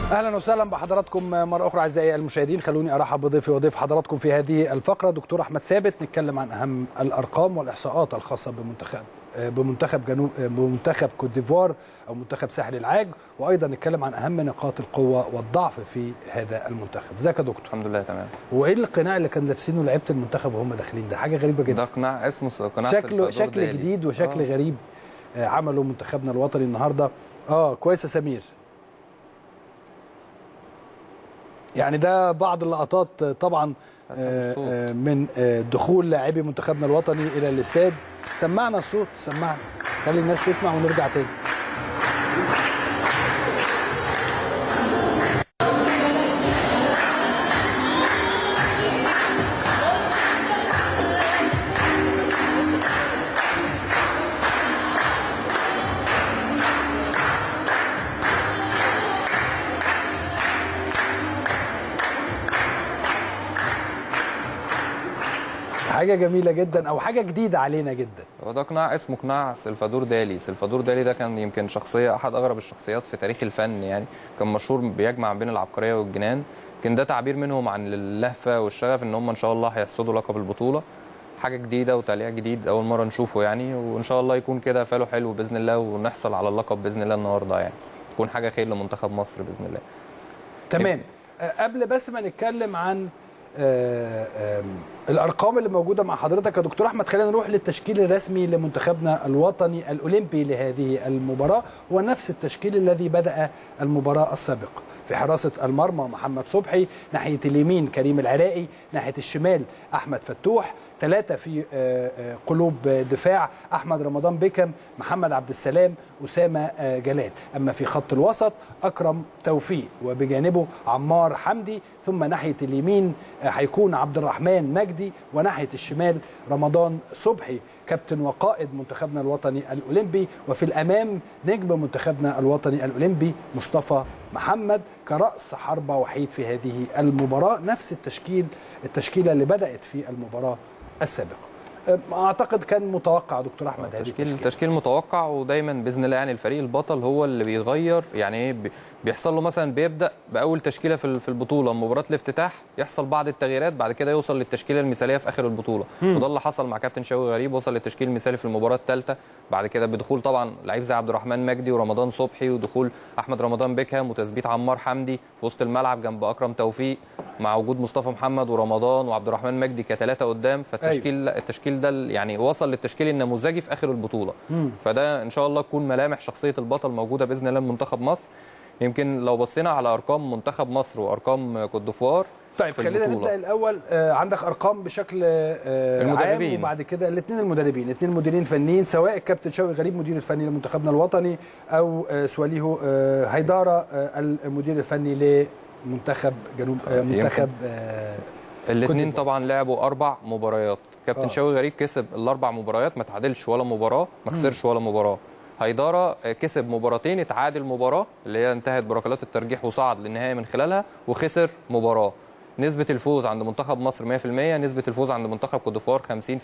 اهلا وسهلا بحضراتكم مره اخرى اعزائي المشاهدين خلوني ارحب بضيفي وضيف حضراتكم في هذه الفقره دكتور احمد ثابت نتكلم عن اهم الارقام والاحصاءات الخاصه بمنتخب بمنتخب جنوب بمنتخب كوت ديفوار او منتخب ساحل العاج وايضا نتكلم عن اهم نقاط القوه والضعف في هذا المنتخب ازيك يا دكتور الحمد لله تمام وايه القناع اللي كان لابسينه لعيبه المنتخب وهم داخلين ده حاجه غريبه جدا ده قناع اسمه قناع شكله شكل جديد وشكل آه. غريب آه عمله منتخبنا الوطني النهارده اه كويس يا سمير يعني ده بعض اللقطات طبعا من دخول لاعبي منتخبنا الوطني الى الاستاد سمعنا الصوت سمعنا خلي الناس تسمع ونرجع تاني حاجه جميله جدا او حاجه جديده علينا جدا هو ده قناع اسمه قناع سلفادور دالي سلفادور دالي ده كان يمكن شخصيه احد اغرب الشخصيات في تاريخ الفن يعني كان مشهور بيجمع بين العبقريه والجنان كان ده تعبير منهم عن اللهفه والشغف ان هم ان شاء الله هيحصدوا لقب البطوله حاجه جديده وتعليق جديد اول مره نشوفه يعني وان شاء الله يكون كده فاله حلو باذن الله ونحصل على اللقب باذن الله النهارده يعني تكون حاجه خير لمنتخب مصر باذن الله تمام قبل بس ما نتكلم عن آآ آآ الارقام اللي موجوده مع حضرتك يا دكتور احمد خلينا نروح للتشكيل الرسمي لمنتخبنا الوطني الاولمبي لهذه المباراه هو نفس التشكيل الذي بدا المباراه السابقه في حراسه المرمى محمد صبحي ناحيه اليمين كريم العراقي ناحيه الشمال احمد فتوح ثلاثة في قلوب دفاع أحمد رمضان بكم محمد عبد السلام أسامة جلال أما في خط الوسط أكرم توفيق وبجانبه عمار حمدي ثم ناحية اليمين هيكون عبد الرحمن مجدي وناحية الشمال رمضان صبحي كابتن وقائد منتخبنا الوطني الأولمبي وفي الأمام نجم منتخبنا الوطني الأولمبي مصطفى محمد كرأس حربة وحيد في هذه المباراة نفس التشكيل التشكيلة اللي بدأت في المباراة السابقه اعتقد كان متوقع دكتور احمد هذه التشكيل التشكيل متوقع ودايما باذن الله يعني الفريق البطل هو اللي بيتغير يعني ايه بيحصل له مثلا بيبدا باول تشكيله في في البطوله مباراه الافتتاح يحصل بعض التغييرات بعد كده يوصل للتشكيله المثاليه في اخر البطوله م. وده اللي حصل مع كابتن شوقي غريب وصل للتشكيل المثالي في المباراه الثالثه بعد كده بدخول طبعا لعيب زي عبد الرحمن مجدي ورمضان صبحي ودخول احمد رمضان بيكهام وتثبيت عمار حمدي في وسط الملعب جنب اكرم توفيق مع وجود مصطفى محمد ورمضان وعبد الرحمن مجدي كثلاثه قدام فالتشكيل أيوه. التشكيل ده يعني وصل للتشكيل النموذجي في اخر البطوله م. فده ان شاء الله تكون ملامح شخصيه البطل موجوده باذن الله منتخب مصر يمكن لو بصينا على ارقام منتخب مصر وارقام كوت ديفوار طيب خلينا نبدا الاول آه عندك ارقام بشكل آه المدربين عام وبعد كده الاثنين المدربين الاثنين مديرين فنيين سواء الكابتن شوقي غريب مدير الفني لمنتخبنا الوطني او آه سواليهو آه هيداره آه المدير الفني لمنتخب جنوب آه منتخب آه الاثنين طبعا لعبوا اربع مباريات كابتن آه. شوقي غريب كسب الاربع مباريات ما تعادلش ولا مباراه ما خسرش ولا مباراه هيدارة كسب مباراتين اتعادل مباراة اللي هي انتهت بركلات الترجيح وصعد للنهاية من خلالها وخسر مباراة نسبة الفوز عند منتخب مصر 100% نسبة الفوز عند منتخب كوت ديفوار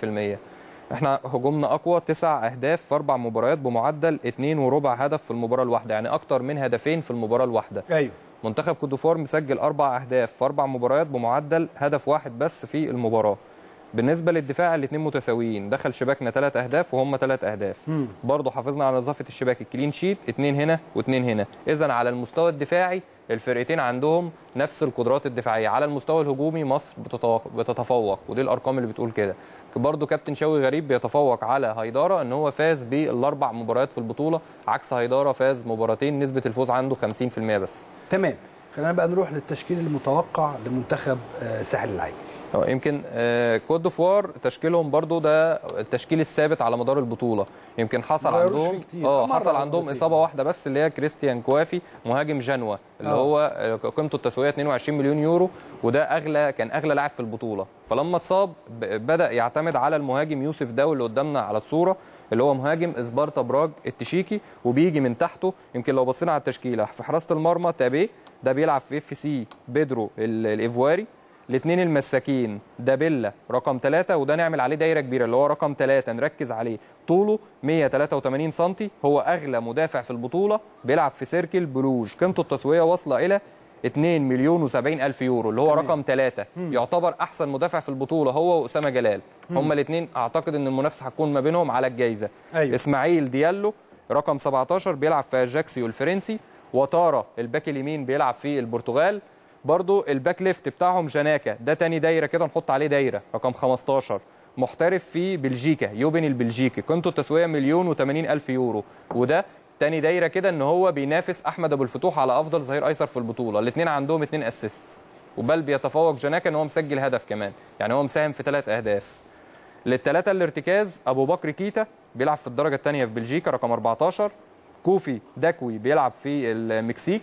50% احنا هجومنا اقوى تسع اهداف في اربع مباريات بمعدل اتنين وربع هدف في المباراة الواحدة يعني اكتر من هدفين في المباراة الواحدة ايوه منتخب كوت ديفوار مسجل اربع اهداف في اربع مباريات بمعدل هدف واحد بس في المباراة بالنسبه للدفاع الاثنين متساويين دخل شباكنا ثلاث اهداف وهم ثلاث اهداف برضه حافظنا على نظافه الشباك الكلين شيت اثنين هنا واثنين هنا اذا على المستوى الدفاعي الفرقتين عندهم نفس القدرات الدفاعيه على المستوى الهجومي مصر بتتفوق ودي الارقام اللي بتقول كده برضه كابتن شوقي غريب بيتفوق على هيداره ان هو فاز بالاربع مباريات في البطوله عكس هيداره فاز مباراتين نسبه الفوز عنده 50% بس تمام خلينا بقى نروح للتشكيل المتوقع لمنتخب ساحل العاج يمكن كوت ديفوار تشكيلهم برضو ده التشكيل الثابت على مدار البطوله يمكن حصل عندهم اه حصل عندهم اصابه واحده بس اللي هي كريستيان كوافي مهاجم جنوا اللي أوه. هو قيمته التسويقيه 22 مليون يورو وده اغلى كان اغلى لاعب في البطوله فلما اتصاب بدا يعتمد على المهاجم يوسف داو اللي قدامنا على الصوره اللي هو مهاجم اسبارتا براج التشيكي وبيجي من تحته يمكن لو بصينا على التشكيله في حراسه المرمى تابيه ده بيلعب في اف سي بيدرو الايفواري الاثنين المساكين ده بيلا رقم ثلاثة وده نعمل عليه دايره كبيره اللي هو رقم ثلاثة نركز عليه طوله 183 سم هو اغلى مدافع في البطوله بيلعب في سيركل بروج قيمته التسويقيه واصله الى 2 مليون و70 الف يورو اللي هو تمام. رقم ثلاثة يعتبر احسن مدافع في البطوله هو واسامه جلال هما الاثنين اعتقد ان المنافسه هتكون ما بينهم على الجائزه أيوة. اسماعيل ديالو رقم 17 بيلعب في اجاكسيو الفرنسي وتارا الباك اليمين بيلعب في البرتغال برضو الباك ليفت بتاعهم جناكا ده تاني دايره كده نحط عليه دايره رقم 15 محترف في بلجيكا يوبن البلجيكي قيمته التسويقيه مليون و80 الف يورو وده تاني دايره كده ان هو بينافس احمد ابو الفتوح على افضل ظهير ايسر في البطوله الاثنين عندهم اثنين اسيست وبل بيتفوق جناكا ان هو مسجل هدف كمان يعني هو مساهم في ثلاث اهداف للثلاثه الارتكاز ابو بكر كيتا بيلعب في الدرجه الثانيه في بلجيكا رقم 14 كوفي داكوي بيلعب في المكسيك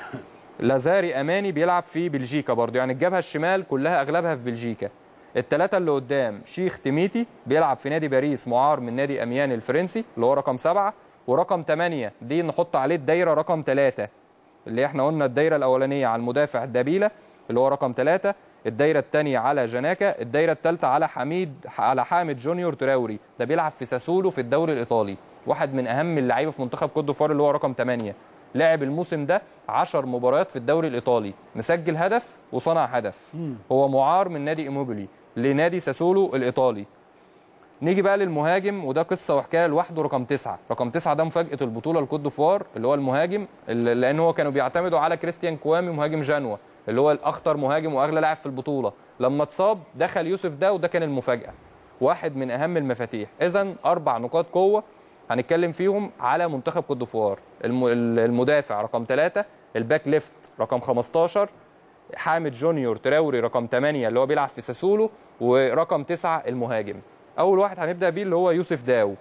لازاري اماني بيلعب في بلجيكا برضه يعني الجبهه الشمال كلها اغلبها في بلجيكا الثلاثه اللي قدام شيخ تيميتي بيلعب في نادي باريس معار من نادي اميان الفرنسي اللي هو رقم سبعة ورقم 8 دي نحط عليه الدايره رقم 3 اللي احنا قلنا الدايره الاولانيه على المدافع دابيلا اللي هو رقم 3 الدايره الثانيه على جناكا الدايره الثالثه على حميد على حامد جونيور تراوري ده بيلعب في ساسولو في الدوري الايطالي واحد من اهم اللعيبه في منتخب كوت ديفوار اللي هو رقم 8 لعب الموسم ده 10 مباريات في الدوري الايطالي مسجل هدف وصنع هدف هو معار من نادي ايموبيلي لنادي ساسولو الايطالي نيجي بقى للمهاجم وده قصه وحكايه لوحده رقم تسعة رقم تسعة ده مفاجاه البطوله لكوت ديفوار اللي هو المهاجم اللي- لان هو كانوا بيعتمدوا على كريستيان كوامي مهاجم جانوا اللي هو الاخطر مهاجم واغلى لاعب في البطوله لما اتصاب دخل يوسف ده وده كان المفاجاه واحد من اهم المفاتيح اذا اربع نقاط قوه هنتكلم فيهم على منتخب كوت ديفوار الم- المدافع رقم ثلاثة الباك ليفت رقم 15 حامد جونيور تراوري رقم 8 اللي هو بيلعب في ساسولو ورقم 9 المهاجم اول واحد هنبدا بيه اللي هو يوسف داو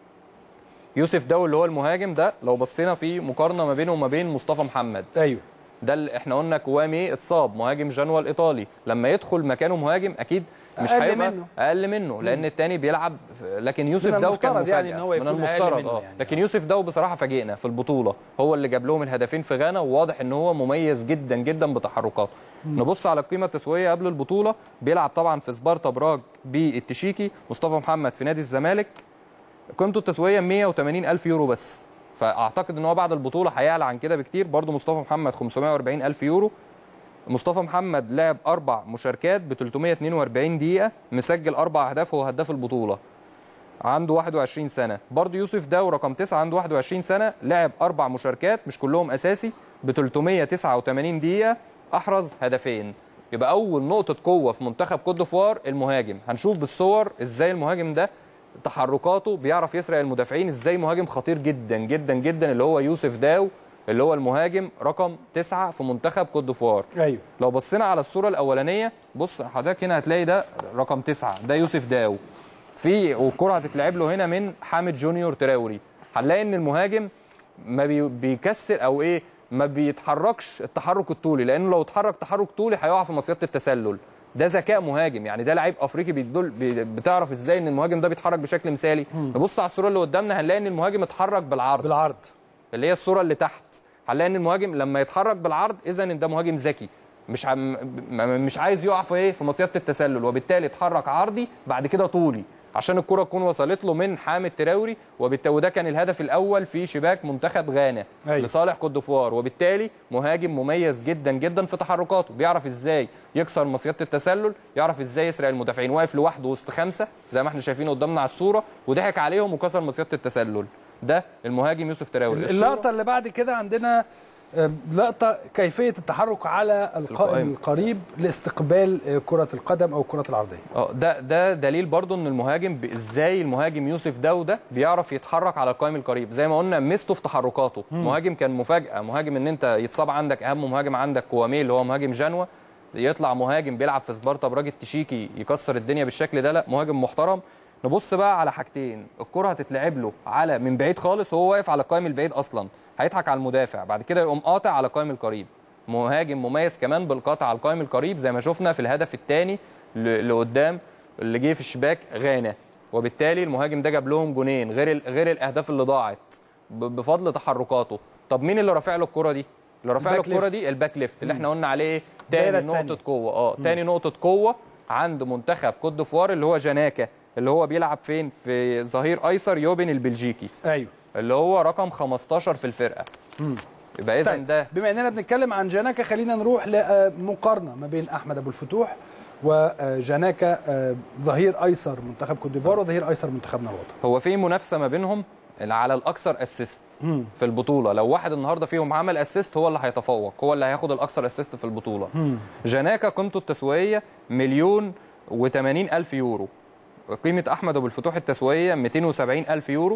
يوسف داو اللي هو المهاجم ده لو بصينا في مقارنه ما بينه وما بين مصطفى محمد ايوه ده اللي احنا قلنا كوامي اتصاب مهاجم جنوا الايطالي لما يدخل مكانه مهاجم اكيد مش أقل هيبقى منه. اقل منه لان التاني بيلعب لكن يوسف من داو كان المفترض يعني مفاجأة. إن هو من يكون أقل المفترض منه اه يعني. لكن يوسف داو بصراحه فاجئنا في البطوله هو اللي جاب لهم الهدفين في غانا وواضح ان هو مميز جدا جدا بتحركاته نبص على القيمه التسويقيه قبل البطوله بيلعب طبعا في سبارتا براج بالتشيكي مصطفى محمد في نادي الزمالك قيمته التسويقيه 180 الف يورو بس فاعتقد ان هو بعد البطوله هيعلى عن كده بكتير برضه مصطفى محمد 540 الف يورو مصطفى محمد لعب اربع مشاركات ب 342 دقيقه مسجل اربع اهداف هو هداف البطوله عنده 21 سنه برضه يوسف داو رقم 9 عنده 21 سنه لعب اربع مشاركات مش كلهم اساسي ب 389 دقيقه احرز هدفين يبقى اول نقطه قوه في منتخب كوت ديفوار المهاجم هنشوف بالصور ازاي المهاجم ده تحركاته بيعرف يسرق المدافعين ازاي مهاجم خطير جدا جدا جدا اللي هو يوسف داو اللي هو المهاجم رقم تسعة في منتخب كوت ديفوار ايوه لو بصينا على الصوره الاولانيه بص حضرتك هنا هتلاقي ده رقم تسعة ده يوسف داو في والكره هتتلعب له هنا من حامد جونيور تراوري هنلاقي ان المهاجم ما بي بيكسر او ايه ما بيتحركش التحرك الطولي لانه لو اتحرك تحرك طولي هيقع في مصيده التسلل ده ذكاء مهاجم يعني ده لعيب افريقي بيدل بي- بتعرف ازاي ان المهاجم ده بيتحرك بشكل مثالي نبص على الصوره اللي قدامنا هنلاقي ان المهاجم اتحرك بالعرض بالعرض اللي هي الصوره اللي تحت هنلاقي ان المهاجم لما يتحرك بالعرض اذا ان ده مهاجم ذكي مش عم م- مش عايز يقع في ايه في مصيده التسلل وبالتالي اتحرك عرضي بعد كده طولي عشان الكره تكون وصلت له من حامد تراوري وبالتالي وده كان الهدف الاول في شباك منتخب غانا أيوة. لصالح كوت ديفوار وبالتالي مهاجم مميز جدا جدا في تحركاته بيعرف ازاي يكسر مصيده التسلل يعرف ازاي يسرق المدافعين واقف لوحده وسط خمسه زي ما احنا شايفين قدامنا على الصوره وضحك عليهم وكسر مصيده التسلل ده المهاجم يوسف تراوري اللقطه اللي بعد كده عندنا آم، لقطه كيفيه التحرك على القائم القائم. القريب لاستقبال آه، كره القدم او الكره العرضيه اه ده ده دليل برضو ان المهاجم ب- ازاي المهاجم يوسف داوده بيعرف يتحرك على القائم القريب زي ما قلنا ميزته في تحركاته مهاجم كان مفاجاه مهاجم ان انت يتصاب عندك اهم مهاجم عندك كوامي اللي هو مهاجم جنوا يطلع مهاجم بيلعب في سبارتا براج التشيكي يكسر الدنيا بالشكل ده لا مهاجم محترم نبص بقى على حاجتين الكره هتتلعب له على من بعيد خالص وهو واقف على القائم البعيد اصلا هيضحك على المدافع بعد كده يقوم قاطع على القائم القريب مهاجم مميز كمان بالقطع على القائم القريب زي ما شفنا في الهدف الثاني لقدام اللي جه في الشباك غانا وبالتالي المهاجم ده جاب لهم جونين غير ال- غير الاهداف اللي ضاعت ب- بفضل تحركاته طب مين اللي رافع له الكره دي اللي رافع له الباك الكره ليفت. دي الباك ليفت اللي احنا قلنا عليه ايه الدايرة تاني التانية. نقطه قوه اه تاني نقطه قوه عند منتخب كوت ديفوار اللي هو جناكا اللي هو بيلعب فين في ظهير ايسر يوبن البلجيكي ايوه اللي هو رقم 15 في الفرقه يبقى اذا طيب ده بما اننا بنتكلم عن جناكا خلينا نروح لمقارنه ما بين احمد ابو الفتوح وجناكا آه، ظهير ايسر منتخب كوت ديفوار وظهير ايسر منتخبنا الوطني هو في منافسه ما بينهم على الاكثر اسيست في البطوله لو واحد النهارده فيهم عمل اسيست هو اللي هيتفوق هو اللي هياخد الاكثر اسيست في البطوله جناكا قيمته التسويقيه مليون و80 الف يورو قيمه احمد ابو الفتوح التسويقيه 270 الف يورو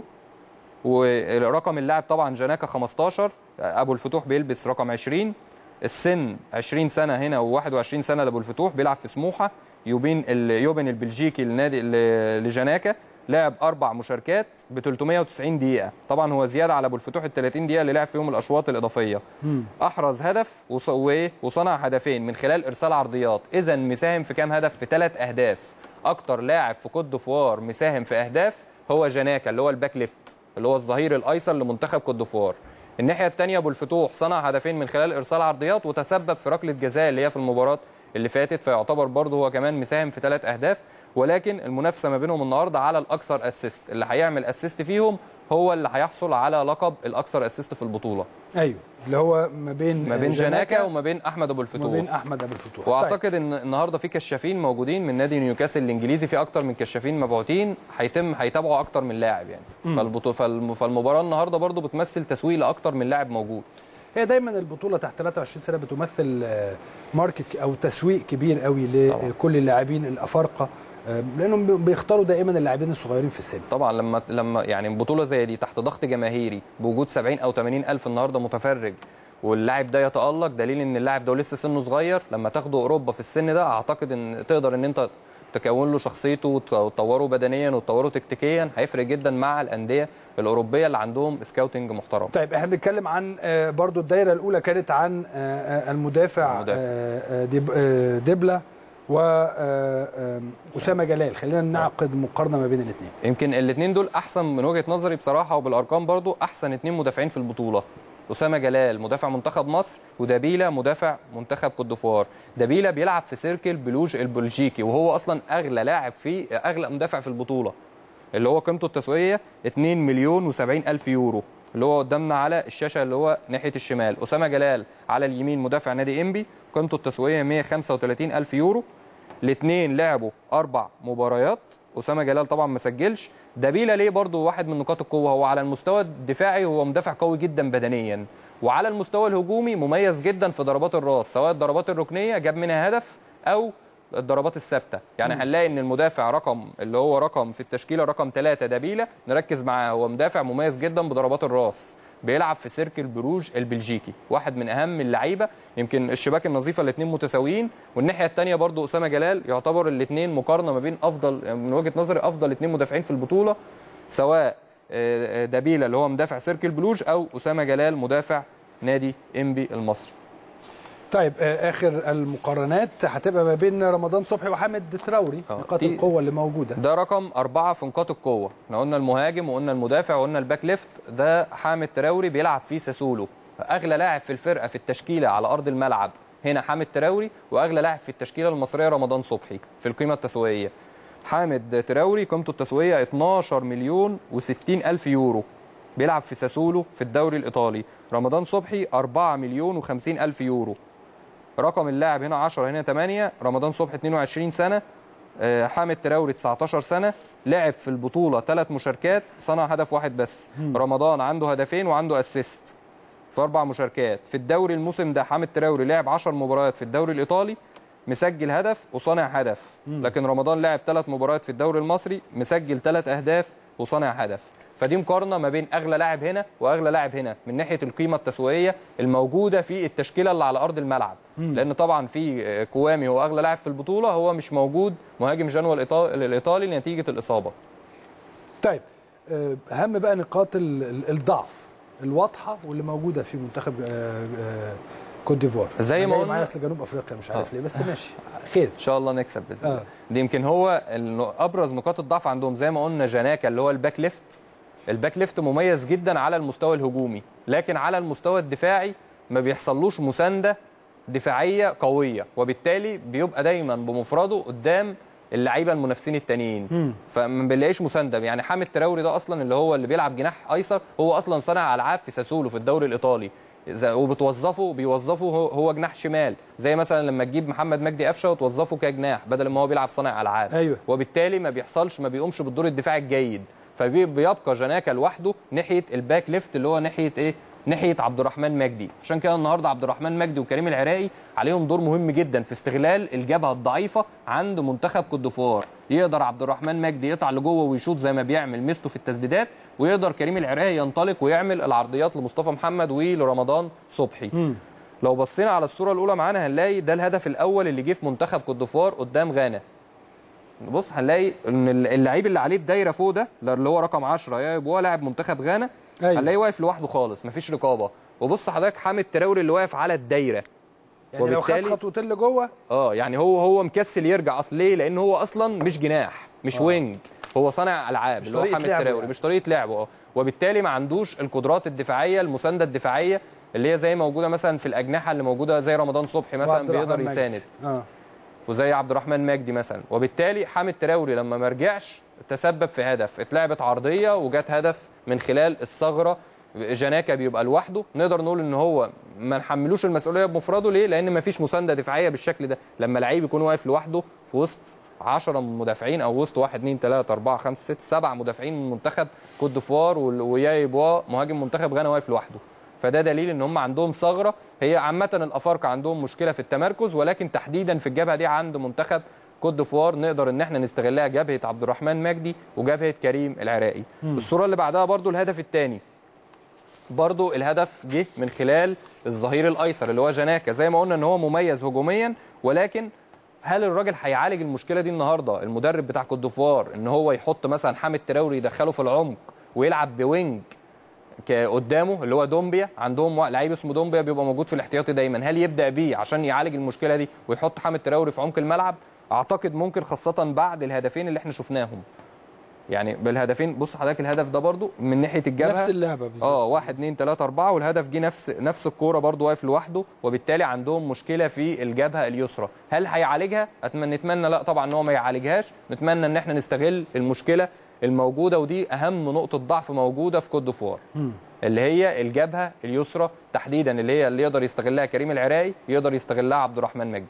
ورقم اللاعب طبعا جناكا 15 ابو الفتوح بيلبس رقم 20 السن 20 سنه هنا و21 سنه لابو الفتوح بيلعب في سموحه يوبين ال- يوبن البلجيكي النادي ل- لجناكا لعب اربع مشاركات ب 390 دقيقه طبعا هو زياده على ابو الفتوح ال 30 دقيقه اللي لعب فيهم الاشواط الاضافيه احرز هدف وص- وإيه؟ وصنع هدفين من خلال ارسال عرضيات اذا مساهم في كام هدف في ثلاث اهداف اكتر لاعب في كوت ديفوار مساهم في اهداف هو جناكا اللي هو الباك ليفت اللي هو الظهير الايسر لمنتخب كوت ديفوار الناحيه الثانيه ابو الفتوح صنع هدفين من خلال ارسال عرضيات وتسبب في ركله جزاء اللي هي في المباراه اللي فاتت فيعتبر برضه هو كمان مساهم في ثلاث اهداف ولكن المنافسه ما بينهم النهارده على الاكثر اسيست اللي هيعمل اسيست فيهم هو اللي هيحصل على لقب الاكثر اسيست في البطوله ايوه اللي هو ما بين ما بين جناكا وما بين احمد ابو وما الفتوح بين احمد ابو الفتوح طيب. واعتقد ان النهارده في كشافين موجودين من نادي نيوكاسل الانجليزي في اكتر من كشافين مبعوثين هيتم هيتابعوا اكتر من لاعب يعني فالبطو... فالم... فالمباراه النهارده برضو بتمثل تسويق لاكتر من لاعب موجود هي دايما البطوله تحت 23 سنه بتمثل آه، ماركت او تسويق كبير قوي طبعا. لكل اللاعبين الافارقه آه، لانهم بي- بيختاروا دائما اللاعبين الصغيرين في السن طبعا لما لما يعني بطوله زي دي تحت ضغط جماهيري بوجود 70 او 80 الف النهارده متفرج واللاعب ده يتالق دليل ان اللاعب ده لسه سنه صغير لما تاخده اوروبا في السن ده اعتقد ان تقدر ان انت تكون له شخصيته وت- وتطوره بدنيا وتطوره تكتيكيا هيفرق جدا مع الانديه الاوروبيه اللي عندهم سكاوتنج محترم طيب احنا بنتكلم عن آه، برضو الدايره الاولى كانت عن آه، آه، المدافع المدافع. آه، آه، ديب- آه، ديبلا واسامه جلال خلينا نعقد مقارنه ما بين الاثنين يمكن الاثنين دول احسن من وجهه نظري بصراحه وبالارقام برضو احسن اثنين مدافعين في البطوله اسامه جلال مدافع منتخب مصر ودابيلا مدافع منتخب كوت ديفوار دابيلا بيلعب في سيركل بلوج البلجيكي وهو اصلا اغلى لاعب في اغلى مدافع في البطوله اللي هو قيمته التسويقيه 2 مليون و70 الف يورو اللي هو قدامنا على الشاشه اللي هو ناحيه الشمال اسامه جلال على اليمين مدافع نادي انبي قيمته التسويقيه 135 الف يورو الاثنين لعبوا اربع مباريات اسامه جلال طبعا ما سجلش دابيلا ليه برضو واحد من نقاط القوه هو على المستوى الدفاعي هو مدافع قوي جدا بدنيا وعلى المستوى الهجومي مميز جدا في ضربات الراس سواء الضربات الركنيه جاب منها هدف او الضربات الثابته يعني هنلاقي ان المدافع رقم اللي هو رقم في التشكيله رقم ثلاثة دابيلا نركز معاه هو مدافع مميز جدا بضربات الراس بيلعب في سيركل بروج البلجيكي واحد من اهم اللعيبه يمكن الشباك النظيفه الاثنين متساويين والناحيه الثانيه برضو اسامه جلال يعتبر الاثنين مقارنه ما بين افضل من وجهه نظري افضل اثنين مدافعين في البطوله سواء آه، آه، دابيلا اللي هو مدافع سيركل بلوج او اسامه جلال مدافع نادي انبي المصري طيب آه، اخر المقارنات هتبقى ما بين رمضان صبحي وحامد تراوري آه، نقاط دي- القوه اللي موجوده ده رقم أربعة في نقاط القوة احنا قلنا المهاجم وقلنا المدافع وقلنا الباك ليفت ده حامد تراوري بيلعب فيه ساسولو أغلى لاعب في الفرقة في التشكيلة على أرض الملعب هنا حامد تراوري وأغلى لاعب في التشكيلة المصرية رمضان صبحي في القيمة التسويقية حامد تراوري قيمته التسويقية 12 مليون و60 ألف يورو بيلعب في ساسولو في الدوري الإيطالي رمضان صبحي 4 مليون و50 ألف يورو رقم اللاعب هنا 10 هنا 8 رمضان صبحي 22 سنه آه، حامد تراوري 19 سنه لعب في البطوله ثلاث مشاركات صنع هدف واحد بس رمضان عنده هدفين وعنده اسيست في اربع مشاركات في الدوري الموسم ده حامد تراوري لعب 10 مباريات في الدوري الايطالي مسجل هدف وصانع هدف لكن رمضان لعب ثلاث مباريات في الدوري المصري مسجل ثلاث اهداف وصانع هدف فدي مقارنه ما بين اغلى لاعب هنا واغلى لاعب هنا من ناحيه القيمه التسويقيه الموجوده في التشكيله اللي على ارض الملعب لان طبعا في آه، كوامي هو اغلى لاعب في البطوله هو مش موجود مهاجم جنوى الإيطا- الايطالي نتيجه الاصابه طيب آه، اهم بقى نقاط ال- ال- الضعف الواضحه واللي موجوده في منتخب آه، آه، كوت ديفوار زي أنا ما جاي قلنا- معايا اصل جنوب افريقيا مش عارف آه. ليه بس ماشي خير ان شاء الله نكسب باذن آه. الله دي يمكن هو ال- ابرز نقاط الضعف عندهم زي ما قلنا جناكا اللي هو الباك ليفت الباك ليفت مميز جدا على المستوى الهجومي لكن على المستوى الدفاعي ما بيحصلوش مسانده دفاعيه قويه وبالتالي بيبقى دايما بمفرده قدام اللعيبه المنافسين التانيين فما بنلاقيش مسانده يعني حامد تراوري ده اصلا اللي هو اللي بيلعب جناح ايسر هو اصلا صانع العاب في ساسولو في الدوري الايطالي إذا- وبتوظفه بيوظفه هو, هو جناح شمال زي مثلا لما تجيب محمد مجدي قفشه وتوظفه كجناح بدل ما هو بيلعب صانع العاب أيوة. وبالتالي ما بيحصلش ما بيقومش بالدور الدفاعي الجيد فبيبقى جناكا لوحده ناحيه الباك ليفت اللي هو ناحيه ايه ناحيه عبد الرحمن مجدي عشان كده النهارده عبد الرحمن مجدي وكريم العراقي عليهم دور مهم جدا في استغلال الجبهه الضعيفه عند منتخب كوت ديفوار يقدر عبد الرحمن مجدي يقطع لجوه ويشوط زي ما بيعمل ميزته في التسديدات ويقدر كريم العراقي ينطلق ويعمل العرضيات لمصطفى محمد ولرمضان صبحي لو بصينا على الصوره الاولى معانا هنلاقي ده الهدف الاول اللي جه في منتخب كوت ديفوار قدام غانا بص هنلاقي ان اللعيب اللي عليه الدايره فوق ده اللي هو رقم 10 يا يبقى لاعب منتخب غانا أيوة. هنلاقيه واقف لوحده خالص مفيش رقابه وبص حضرتك حامد تراوري اللي واقف على الدايره يعني لو خد وبالتالي- خطوتين لجوه اه يعني هو هو مكسل يرجع اصل ليه لان هو اصلا مش جناح مش وينج هو صانع العاب مش اللي هو طريقة حامد لعبه تراوري يعني. مش طريقه لعبه اه وبالتالي ما عندوش القدرات الدفاعيه المسانده الدفاعيه اللي هي زي موجوده مثلا في الاجنحه اللي موجوده زي رمضان صبحي مثلا وعبد الرحمن بيقدر مجدي. يساند اه وزي عبد الرحمن مجدي مثلا وبالتالي حامد تراوري لما ما رجعش تسبب في هدف اتلعبت عرضيه وجات هدف من خلال الثغره جناكا بيبقى لوحده نقدر نقول ان هو ما نحملوش المسؤوليه بمفرده ليه لان ما فيش مسانده دفاعيه بالشكل ده لما لعيب يكون واقف لوحده في وسط 10 مدافعين او وسط 1 2 3 4 5 6 7 مدافعين من منتخب كوت ديفوار وال- وياي بوا مهاجم منتخب غانا واقف لوحده فده دليل ان هم عندهم ثغره هي عامه الافارقه عندهم مشكله في التمركز ولكن تحديدا في الجبهه دي عند منتخب كوت ديفوار نقدر ان احنا نستغلها جبهه عبد الرحمن مجدي وجبهه كريم العراقي الصوره اللي بعدها برضو الهدف الثاني برضو الهدف جه من خلال الظهير الايسر اللي هو جناكا زي ما قلنا ان هو مميز هجوميا ولكن هل الراجل هيعالج المشكله دي النهارده المدرب بتاع كوت ديفوار ان هو يحط مثلا حامد تراوري يدخله في العمق ويلعب بوينج ك- قدامه اللي هو دومبيا عندهم وا- لعيب اسمه دومبيا بيبقى موجود في الاحتياطي دايما هل يبدا بيه عشان يعالج المشكله دي ويحط حامد تراوري في عمق الملعب اعتقد ممكن خاصه بعد الهدفين اللي احنا شفناهم يعني بالهدفين بص حضرتك الهدف ده برضو من ناحيه الجبهه نفس اللعبه بالظبط اه 1 2 3 4 والهدف جه نفس نفس الكوره برضو واقف لوحده وبالتالي عندهم مشكله في الجبهه اليسرى هل هيعالجها اتمنى نتمنى لا طبعا ان هو ما يعالجهاش نتمنى ان احنا نستغل المشكله الموجوده ودي اهم نقطه ضعف موجوده في كوت ديفوار اللي هي الجبهه اليسرى تحديدا اللي هي اللي يقدر يستغلها كريم العراقي يقدر يستغلها عبد الرحمن مجدي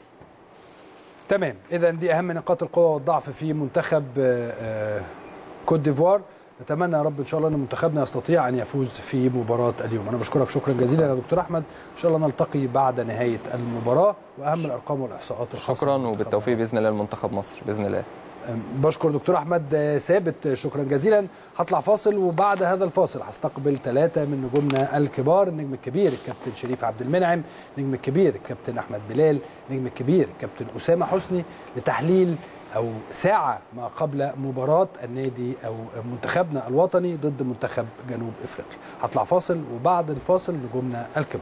تمام اذا دي اهم نقاط القوه والضعف في منتخب آه، آه، كوت ديفوار نتمنى يا رب ان شاء الله ان منتخبنا يستطيع ان يفوز في مباراه اليوم انا بشكرك شكرا جزيلا يا دكتور احمد ان شاء الله نلتقي بعد نهايه المباراه واهم الارقام والاحصاءات الخاصة شكرا بمنتخب وبالتوفيق باذن الله لمنتخب مصر باذن الله بشكر دكتور احمد ثابت شكرا جزيلا هطلع فاصل وبعد هذا الفاصل هستقبل ثلاثه من نجومنا الكبار النجم الكبير الكابتن شريف عبد المنعم النجم الكبير الكابتن احمد بلال النجم الكبير الكابتن اسامه حسني لتحليل او ساعه ما قبل مباراه النادي او منتخبنا الوطني ضد منتخب جنوب افريقيا هطلع فاصل وبعد الفاصل نجومنا الكبار